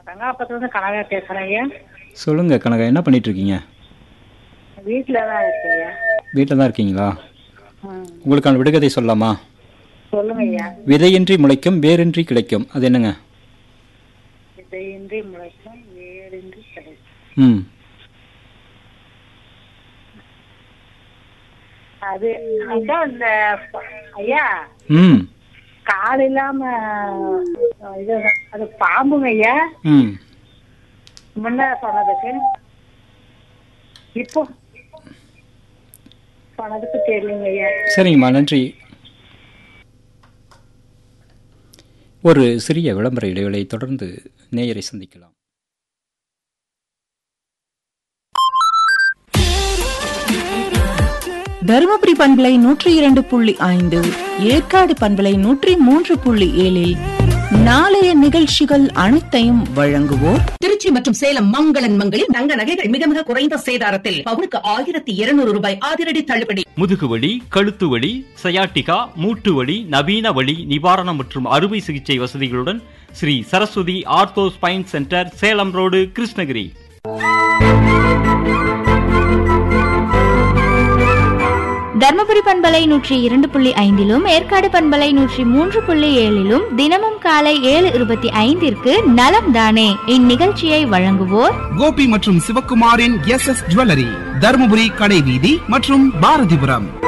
ரங்காபுரத்துல இருந்து கனகா பேசுறேன் ஐயா சொல்லுங்கள் கனகா என்ன பண்ணிட்டு இருக்கீங்க வீட்டுல தான் இருக்கேன் ஐயா வீட்டில் தான் இருக்கீங்களா ம், உங்களுக்கான விடுகதை சொல்லலாமா சொல்லுங்க ஐயா விதையின்றி முளைக்கும் வேரின்றி கிடைக்கும் அது என்னங்க இதையின்றி முளைக்கும் வேறின்றி கிடைக்கும் ம் அது அதான் இந்த ஐயா ம் கால் இல்லாம இது அது பாம்புங்க ஐயா ம் முன்ன சொன்னதுக்கு இப்போ சொன்னதுக்கு தெரியலங்க ஐயா சரிங்கம்மா நன்றி ஒரு சிறிய விளம்பர இடைவேளை தொடர்ந்து நேயரை சந்திக்கலாம் தருமபுரி பண்பலை நூற்றி இரண்டு புள்ளி ஐந்து ஏற்காடு பண்பலை நூற்றி மூன்று புள்ளி ஏழில் நாளைய நிகழ்ச்சிகள் அனைத்தையும் வழங்குவோர் திருச்சி மற்றும் சேலம் மங்களன் மங்களில் தங்க நகைகள் மிக மிக குறைந்த சேதாரத்தில் பவுனுக்கு ஆயிரத்தி இருநூறு ரூபாய் அதிரடி தள்ளுபடி முதுகுவலி கழுத்து வலி சயாட்டிகா மூட்டு வலி நவீன வலி நிவாரணம் மற்றும் அறுவை சிகிச்சை வசதிகளுடன் Sri Saraswathi ortho spine centre Salem road Krishnagiri Dharmapuri பண்பலை நூற்றி இரண்டு புள்ளி ஐந்திலும் ஏற்காடு பண்பலை நூற்றி மூன்று புள்ளி ஏழிலும் தினமும் காலை ஏழு இருபத்தி ஐந்திற்கு நலம் தானே இந்நிகழ்ச்சியை வழங்குவோர் கோபி மற்றும் சிவக்குமாரின் எஸ் எஸ் ஜுவல்லரி தருமபுரி கடை வீதி மற்றும் பாரதிபுரம்